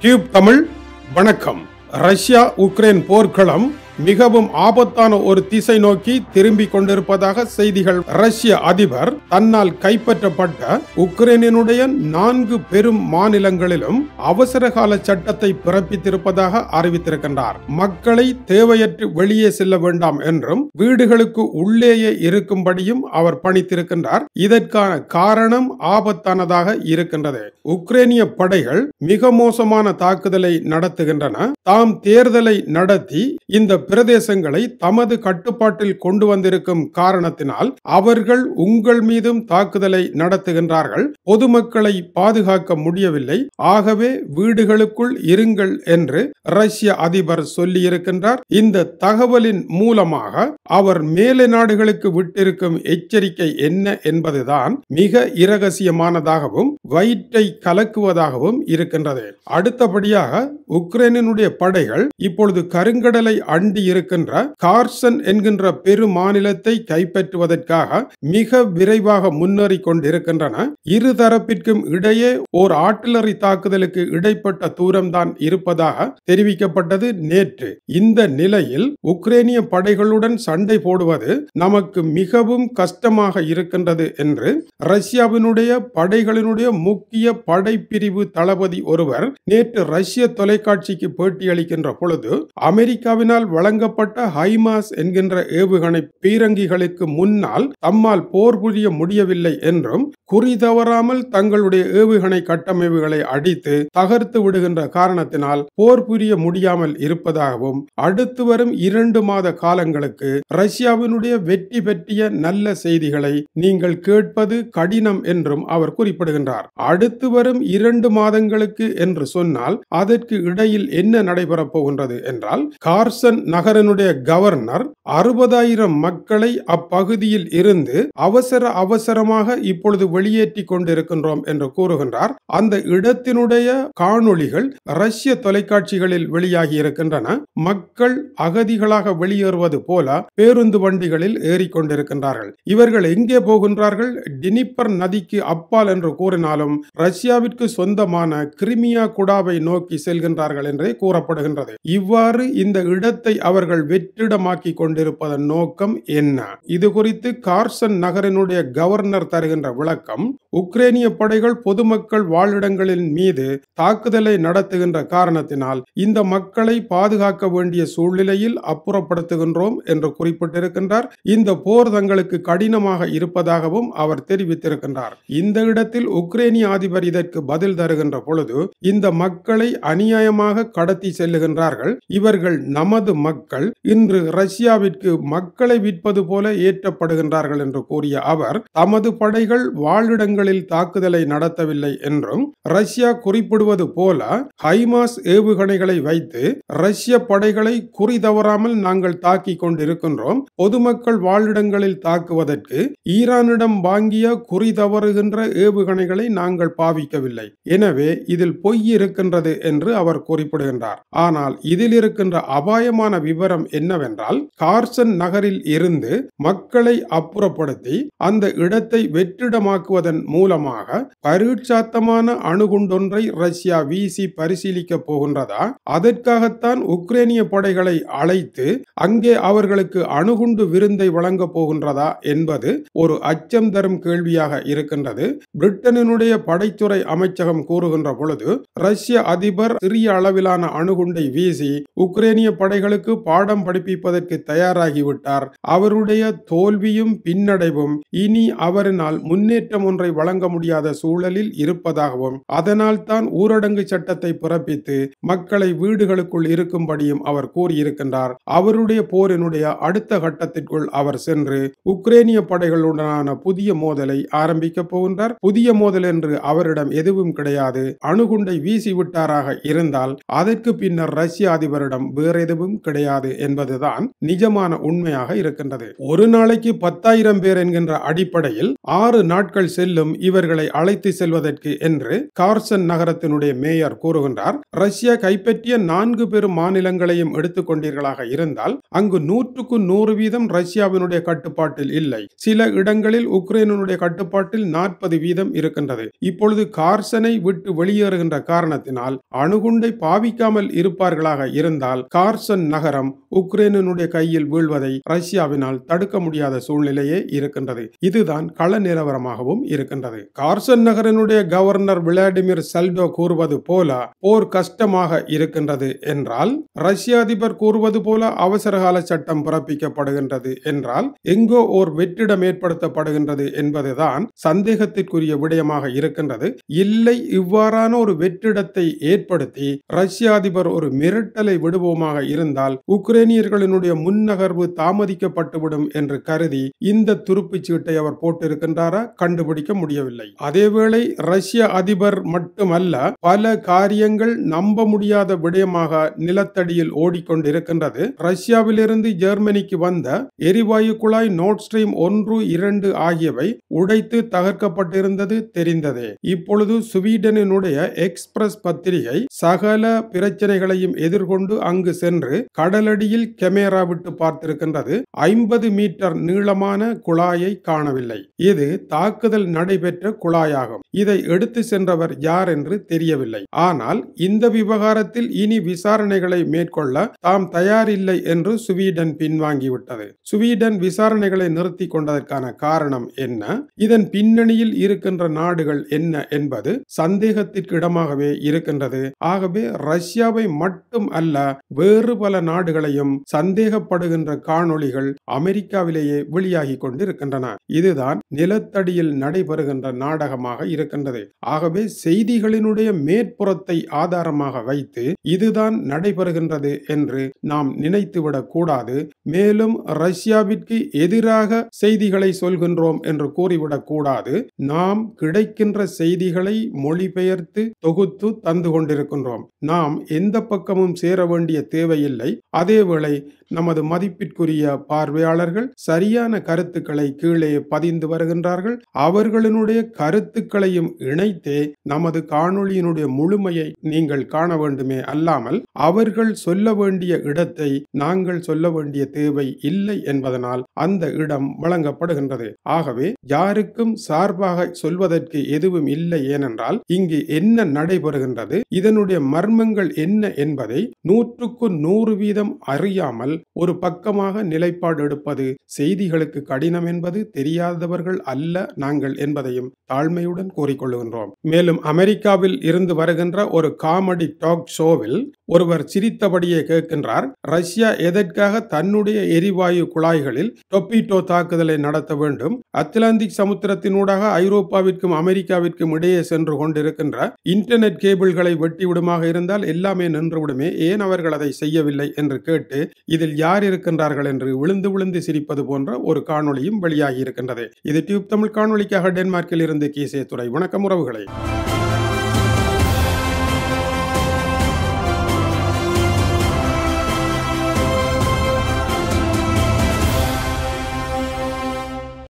tube Tamil வணக்கம் Russia Ukraine போர்க்களம் மிகவும் ஆபத்தான ஒரு திசை நோக்கி திரும்பிக் கொண்டிருப்பதாக செய்திகள் ரஷ்ய அதிபர் தன்னால் கைப்பற்றப்பட்ட உக்ரைனினுடைய நான்கு பெரும் மாநிலங்களிலும் அவசர கால சட்டத்தை பிறப்பித்திருப்பதாக அறிவித்திருக்கின்றார் மக்களை தேவையற்று வெளியே செல்ல வேண்டாம் என்றும் வீடுகளுக்கு உள்ளேயே இருக்கும்படியும் அவர் பணித்திருக்கின்றார் இதற்கான காரணம் ஆபத்தானதாக இருக்கின்றது உக்ரைனிய படைகள் மிக மோசமான தாக்குதலை நடத்துகின்றன தாம் தேர்தலை நடத்தி இந்த பிரதேசங்களை தமது கட்டுப்பாட்டில் கொண்டு வந்திருக்கும் காரணத்தினால் அவர்கள் உங்கள் மீதும் தாக்குதலை நடத்துகின்றார்கள் பொதுமக்களை பாதுகாக்க முடியவில்லை ஆகவே வீடுகளுக்குள் இருங்கள் என்று ரஷ்ய அதிபர் சொல்லியிருக்கின்றார் இந்த தகவலின் மூலமாக அவர் மேலை நாடுகளுக்கு விட்டிருக்கும் எச்சரிக்கை என்ன என்பதுதான் மிக இரகசியமானதாகவும் வயிற்றை கலக்குவதாகவும் இருக்கின்றது அடுத்தபடியாக உக்ரைனினுடைய படைகள் இப்பொழுது கருங்கடலை அண்டி இருக்கின்ற கார்சன் என்கின்ற பெரு மாநிலத்தை கைப்பற்றுவதற்காக மிக விரைவாக முன்னேறி கொண்டிருக்கின்றன இரு தரப்பிற்கும் இடையே ஓர் ஆர்டிலரி தாக்குதலுக்கு இடைப்பட்ட தூரம்தான் இருப்பதாக தெரிவிக்கப்பட்டது நேற்று இந்த நிலையில் உக்ரைனிய படைகளுடன் சண்டை போடுவது நமக்கு மிகவும் கஷ்டமாக இருக்கின்றது என்று ரஷ்யாவினுடைய படைகளினுடைய முக்கிய படைப்பிரிவு தளபதி ஒருவர் நேற்று ரஷ்ய தொலைக்காட்சிக்கு பேட்டியளிக்கின்ற பொழுது அமெரிக்காவினால் வழங்கப்பட்ட ஹைமாஸ் என்கின்ற ஏவுகணை பீரங்கிகளுக்கு முன்னால் தம்மால் போர் புரிய முடியவில்லை என்றும் குறி தவறாமல் தங்களுடைய ஏவுகணை கட்டமைப்புகளை அடித்து தகர்த்து விடுகின்ற காரணத்தினால் போர் புரிய முடியாமல் இருப்பதாகவும் அடுத்து வரும் இரண்டு மாத காலங்களுக்கு ரஷ்யாவினுடைய வெற்றி பற்றிய நல்ல செய்திகளை நீங்கள் கேட்பது கடினம் என்றும் அவர் குறிப்பிடுகின்றார் அடுத்து வரும் இரண்டு மாதங்களுக்கு என்று சொன்னால் அதற்கு இடையில் என்ன நடைபெறப் போகின்றது என்றால் கார்சன் நகரனுடைய கவர்னர் அறுபதாயிரம் மக்களை அப்பகுதியில் இருந்து அவசர அவசரமாக இப்பொழுது வெளியேற்றி கொண்டிருக்கின்றோம் என்று கூறுகின்றார் அந்த இடத்தினுடைய காணொளிகள் ரஷ்ய தொலைக்காட்சிகளில் வெளியாகி இருக்கின்றன மக்கள் அகதிகளாக வெளியேறுவது போல பேருந்து வண்டிகளில் ஏறிக்கொண்டிருக்கின்றார்கள் இவர்கள் எங்கே போகின்றார்கள் டினிப்பர் நதிக்கு அப்பால் என்று கூறினாலும் ரஷ்யாவிற்கு சொந்தமான கிரிமியா குடாவை நோக்கி செல்கின்றார்கள் என்றே கூறப்படுகின்றது இவ்வாறு இந்த இடத்தை அவர்கள் வெற்றிடமாக்கி கொண்டிருப்பதன் நோக்கம் என்ன இது குறித்து கார்சன் நகரினுடைய கவர்னர் தருகின்ற விளக்கம் உக்ரைனிய படைகள் பொதுமக்கள் வாழிடங்களின் மீது தாக்குதலை நடத்துகின்ற காரணத்தினால் இந்த மக்களை பாதுகாக்க வேண்டிய சூழ்நிலையில் அப்புறப்படுத்துகின்றோம் என்று குறிப்பிட்டிருக்கின்றார் இந்த போர் தங்களுக்கு கடினமாக இருப்பதாகவும் அவர் தெரிவித்திருக்கின்றார் இந்த இடத்தில் உக்ரைனிய அதிபர் இதற்கு பதில் தருகின்ற பொழுது இந்த மக்களை அநியாயமாக கடத்தி செல்லுகின்றார்கள் இவர்கள் நமது மக்கள் இன்று ரஷ்யாவிற்கு மக்களை விற்பது போல ஏற்றப்படுகின்றார்கள் என்று கூறிய அவர் தமது படைகள் வாழிடங்களில் தாக்குதலை நடத்தவில்லை என்றும் ரஷ்யா குறிப்பிடுவது போல ஹைமாஸ் ஏவுகணைகளை வைத்து ரஷ்ய படைகளை குறி தவறாமல் நாங்கள் தாக்கி கொண்டிருக்கின்றோம் பொதுமக்கள் வாழிடங்களில் தாக்குவதற்கு ஈரானிடம் வாங்கிய குறி தவறுகின்ற ஏவுகணைகளை நாங்கள் பாவிக்கவில்லை எனவே இதில் பொய் இருக்கின்றது என்று அவர் குறிப்பிடுகின்றார் ஆனால் இதில் இருக்கின்ற அபாயமான விவரம் என்னவென்றால் கார்சன் நகரில் இருந்து மக்களை அப்புறப்படுத்தி அந்த இடத்தை வெற்றிடமாக்குவதன் மூலமாக பரீட்சாத்தமான அணுகுண்டொன்றை ரஷ்யா வீசி பரிசீலிக்க போகின்றதா அதற்காகத்தான் உக்ரைனிய படைகளை அழைத்து அங்கே அவர்களுக்கு அணுகுண்டு விருந்தை வழங்கப் போகின்றதா என்பது ஒரு அச்சம் தரும் கேள்வியாக இருக்கின்றது பிரிட்டனினுடைய படைத்துறை அமைச்சகம் கூறுகின்ற பொழுது ரஷ்ய அதிபர் சிறிய அளவிலான அணுகுண்டை வீசி உக்ரைனிய படைகளுக்கு பாடம் படிப்பிப்பதற்கு தயாராகிவிட்டார் அவருடைய தோல்வியும் பின்னடைவும் இனி அவரினால் முன்னேற்றம் ஒன்றை வழங்க முடியாத சூழலில் இருப்பதாகவும் அதனால் தான் ஊரடங்கு சட்டத்தை பிறப்பித்து மக்களை வீடுகளுக்குள் இருக்கும்படியும் அவர் கூறியிருக்கின்றார் அவருடைய போரினுடைய அடுத்த கட்டத்திற்குள் அவர் சென்று உக்ரைனிய படைகளுடனான புதிய மோதலை ஆரம்பிக்க போகின்றார் புதிய மோதல் என்று அவரிடம் எதுவும் கிடையாது அணுகுண்டை வீசி விட்டாராக இருந்தால் அதற்கு பின்னர் ரஷ்ய அதிபரிடம் வேற எதுவும் கிடையாது என்பதுதான் நிஜமான உண்மையாக இருக்கின்றது ஒரு நாளைக்கு பத்தாயிரம் பேர் என்கின்ற அடிப்படையில் ஆறு நாட்கள் செல்லும் இவர்களை அழைத்து செல்வதற்கு என்று கார்சன் நகரத்தினுடைய மேயர் கூறுகின்றார் ரஷ்யா கைப்பற்றிய நான்கு பெரும் மாநிலங்களையும் எடுத்துக்கொண்டீர்களாக இருந்தால் அங்கு நூற்றுக்கு நூறு வீதம் ரஷ்யாவினுடைய கட்டுப்பாட்டில் இல்லை சில இடங்களில் உக்ரைனுடைய கட்டுப்பாட்டில் நாற்பது வீதம் இருக்கின்றது இப்பொழுது கார்சனை விட்டு வெளியேறுகின்ற காரணத்தினால் அணுகுண்டை பாவிக்காமல் இருப்பார்களாக இருந்தால் கார்சன் நகரம் உக்ரைனுடைய கையில் வீழ்வதை ரஷ்யாவினால் தடுக்க முடியாத சூழ்நிலையே இருக்கின்றது இதுதான் கள நிலவரமாகவும் இருக்கின்றது கார்சன் நகரனுடைய கவர்னர் விளாடிமிர் சல்டோ கூறுவது போல போர் கஷ்டமாக இருக்கின்றது என்றால் ரஷ்ய அதிபர் கூறுவது போல அவசரகால சட்டம் பிறப்பிக்கப்படுகின்றது என்றால் எங்கோ ஓர் வெற்றிடம் ஏற்படுத்தப்படுகின்றது என்பதுதான் சந்தேகத்திற்குரிய விடயமாக இருக்கின்றது இல்லை இவ்வாறான ஒரு வெற்றிடத்தை ஏற்படுத்தி ரஷ்ய அதிபர் ஒரு மிரட்டலை விடுவோமாக இருந்தால் உக்ரைனியர்களினுடைய முன்னகர்வு தாமதிக்கப்பட்டுவிடும் என்று கருதி இந்த துருப்புச் சீட்டை அவர் போட்டிருக்கின்றாரா கண்டுபிடிக்க முடியவில்லை அதேவேளை ரஷ்ய அதிபர் மட்டுமல்ல பல காரியங்கள் நம்ப முடியாத விடயமாக நிலத்தடியில் ஓடிக்கொண்டிருக்கின்றது ரஷ்யாவிலிருந்து ஜெர்மனிக்கு வந்த எரிவாயு குழாய் நோட் ஸ்ட்ரீம் ஒன்று இரண்டு ஆகியவை உடைத்து தகர்க்கப்பட்டிருந்தது தெரிந்ததே இப்பொழுது சுவீடனினுடைய எக்ஸ்பிரஸ் பத்திரிகை சகல பிரச்சனைகளையும் எதிர்கொண்டு அங்கு சென்று கடலடியில் கெமேரா விட்டு பார்த்திருக்கின்றது ஐம்பது மீட்டர் நீளமான குழாயை காணவில்லை இது தாக்குதல் நடைபெற்ற குழாயாகும் இதை எடுத்து சென்றவர் யார் என்று தெரியவில்லை ஆனால் இந்த விவகாரத்தில் இனி விசாரணைகளை மேற்கொள்ள தாம் தயாரில்லை என்று சுவீடன் பின்வாங்கிவிட்டது சுவீடன் விசாரணைகளை நிறுத்தி கொண்டதற்கான காரணம் என்ன இதன் பின்னணியில் இருக்கின்ற நாடுகள் என்ன என்பது சந்தேகத்திற்கு இடமாகவே இருக்கின்றது ஆகவே ரஷ்யாவை மட்டும் அல்ல வேறு பல நாடுகளையும் சந்தேகப்படுகின்ற காணொளிகள் அமெரிக்காவிலேயே வெளியாகி கொண்டிருக்கின்றன இதுதான் நிலத்தடியில் நடைபெறுகின்ற நாடகமாக இருக்கின்றது ஆகவே செய்திகளினுடைய மேற்புறத்தை ஆதாரமாக வைத்து இதுதான் நடைபெறுகின்றது என்று நாம் நினைத்துவிடக் கூடாது மேலும் ரஷ்யாவிற்கு எதிராக செய்திகளை சொல்கின்றோம் என்று கூறிவிடக் கூடாது நாம் கிடைக்கின்ற செய்திகளை மொழிபெயர்த்து தொகுத்து தந்து கொண்டிருக்கின்றோம் நாம் எந்த பக்கமும் சேர வேண்டிய தேவையில்லை அதேவேளை நமது மதிப்பிற்குரிய பார்வையாளர்கள் சரியான கருத்துக்களை கீழே பதிந்து வருகின்றார்கள் அவர்களினுடைய கருத்துக்களையும் இணைத்தே நமது காணொளியினுடைய முழுமையை நீங்கள் காண வேண்டுமே அல்லாமல் அவர்கள் சொல்ல வேண்டிய இடத்தை நாங்கள் சொல்ல வேண்டிய தேவை இல்லை என்பதனால் அந்த இடம் வழங்கப்படுகின்றது ஆகவே யாருக்கும் சார்பாக சொல்வதற்கு எதுவும் இல்லை ஏனென்றால் இங்கு என்ன நடைபெறுகின்றது இதனுடைய மர்மங்கள் என்ன என்பதை நூற்றுக்கு நூறு வீதம் அறியாமல் ஒரு பக்கமாக நிலைப்பாடு எடுப்பது செய்திகளுக்கு கடினம் என்பது தெரியாதவர்கள் அல்ல நாங்கள் என்பதையும் தாழ்மையுடன் கூறிக்கொள்கின்றோம் மேலும் அமெரிக்காவில் இருந்து வருகின்ற ஒரு காமெடி டாக் ஷோவில் ஒருவர் சிரித்தபடியே கேட்கின்றார் ரஷ்யா எதற்காக தன்னுடைய எரிவாயு குழாய்களில் டொப்பிட்டோ தாக்குதலை நடத்த வேண்டும் அத்லாந்திக் சமுத்திரத்தினூடாக ஐரோப்பாவிற்கும் அமெரிக்காவிற்கும் இடையே சென்று கொண்டிருக்கின்ற இன்டர்நெட் கேபிள்களை வெட்டிவிடுமாக இருந்தால் எல்லாமே நின்றுவிடுமே ஏன் அவர்கள் அதை செய்யவில்லை என்று கேட்டு இதில் யார் இருக்கின்றார்கள் என்று விழுந்து விழுந்து சிரிப்பது போன்ற ஒரு காணொளியும் வெளியாகி இருக்கின்றது இது டியூப் தமிழ் காணொளிக்காக டென்மார்க்கில் இருந்து கீசே துறை வணக்கம் உறவுகளை